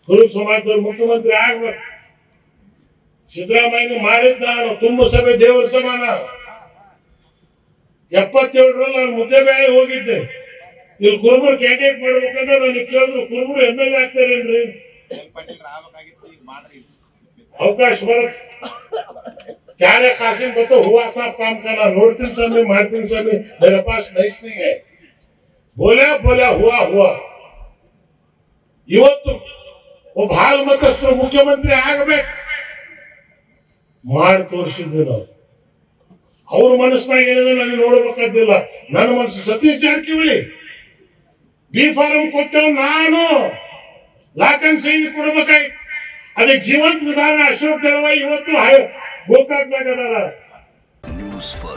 ಕುರುಬ ಸಮಾಜದವ್ರು ಮುಖ್ಯಮಂತ್ರಿ ಆಗ್ಬೇಕು ಸಿದ್ದರಾಮಯ್ಯ ಮಾಡಿದ್ ನಾನು ತುಂಬ ಸಭೆ ದೇವರ ಸಮಾನ ಎಪ್ಪತ್ತೇಳರಲ್ಲಿ ನಾನು ಮುದ್ದೆ ಬೇಳೆ ಹೋಗಿದ್ದೆ ಇಲ್ಲಿ ಕುರುಬರು ಕ್ಯಾಂಡಿಡೇಟ್ ಮಾಡ್ಬೇಕಂದ್ರೆ ನನಗೆ ಕೇಳಿದ್ರು ಕುರುಬರು ಎಮ್ ಎಲ್ ಎ ಆಗ್ತಾರೇನ್ರಿ ಪಟೇಲ್ ಆಗ್ಬೇಕಾಗಿತ್ತು ಈಗ ಮಾಡ್ರಿ ಅವಕಾಶ ಬರುತ್ತೆ ಕ್ಯಾರೆ ಕಾಸಿನ ಗೊತ್ತು हुआ साहब काम करना ನೋಡ್ತೀನಿ ಸ್ವಾಮಿ ಮಾಡ್ತೀನಿ ಸ್ವಾಮಿ मेरे पास नहीं नहीं है बोला बोला हुआ हुआ ಇವತ್ತು ಒಬ್ಬ ಹಾಲು ಮತಸ್ಥರು ಮುಖ್ಯಮಂತ್ರಿ ಆಗಬೇಕು ಮಾಡಿ ತೋರಿಸಿದ್ವಿ ನಾವು ಅವ್ರ ಮನಸ್ಸಿನಾಗ ಏನಿದೆ ನನಗೆ ನೋಡ್ಬೇಕಾದಿಲ್ಲ ನನ್ನ ಮನಸ್ಸು ಸತೀಶ್ ಜಾರಕಿಹೊಳಿ ಬಿ ಫಾರಂ ಕೊಟ್ಟವ್ ನಾನು ಲಾಕನ್ ಸೈನ್ ಕೊಡ್ಬೇಕಾಯ್ತು ಅದಕ್ಕೆ ಜೀವಂತ ಉದಾಹರಣೆ ಅಶೋಕ್ ದಳವಾಯಿ ಇವತ್ತು ಹೈ- ಗೋಕಾಕ್ದಾಗ ಅದಾರ ನ್ಯೂಸ್ ಫಸ್ಟ್